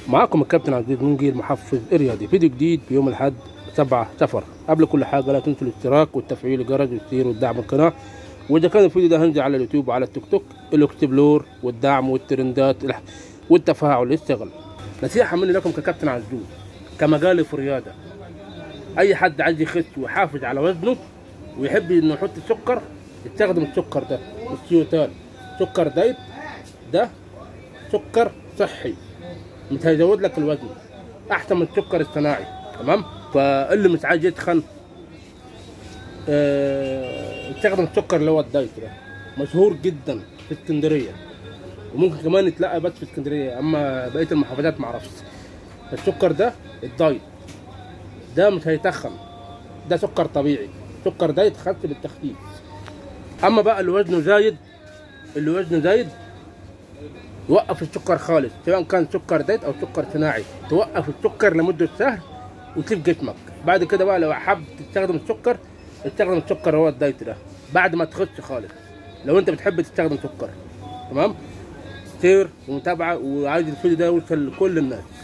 معاكم الكابتن عزيز منجي المحفز الرياضي فيديو جديد بيوم الاحد 7 سفر قبل كل حاجه لا تنسوا الاشتراك والتفعيل الجرس والشير والدعم القناه واذا كان الفيديو ده هنزل على اليوتيوب وعلى التيك توك الاكسبلور والدعم والترندات والتفاعل اشتغل نصيحه مني لكم ككابتن عزوز كمجالي في الرياضه اي حد عايز يخس ويحافظ على وزنه ويحب انه يحط السكر يستخدم السكر ده السيوتال سكر دايت ده سكر صحي مش هيزود لك الوزن احسن من السكر الصناعي تمام فاللي مش عايز يتخن آه، يستخدم السكر اللي هو الدايت ده مشهور جدا في اسكندريه وممكن كمان يتلاقى بس في اسكندريه اما بقيه المحافظات معرفش السكر ده الدايت ده مش هيتخن ده سكر طبيعي سكر دايت خاص بالتخسيس اما بقى اللي وزنه زايد اللي وزنه زايد يوقف السكر خالص سواء كان سكر دايت او سكر صناعي توقف السكر لمده شهر وتسيب جسمك بعد كده بقى لو حابب تستخدم السكر استخدم السكر هو الدايت ده بعد ما تخس خالص لو انت بتحب تستخدم سكر تمام سير ومتابعه وعايز الفيديو ده يوصل لكل الناس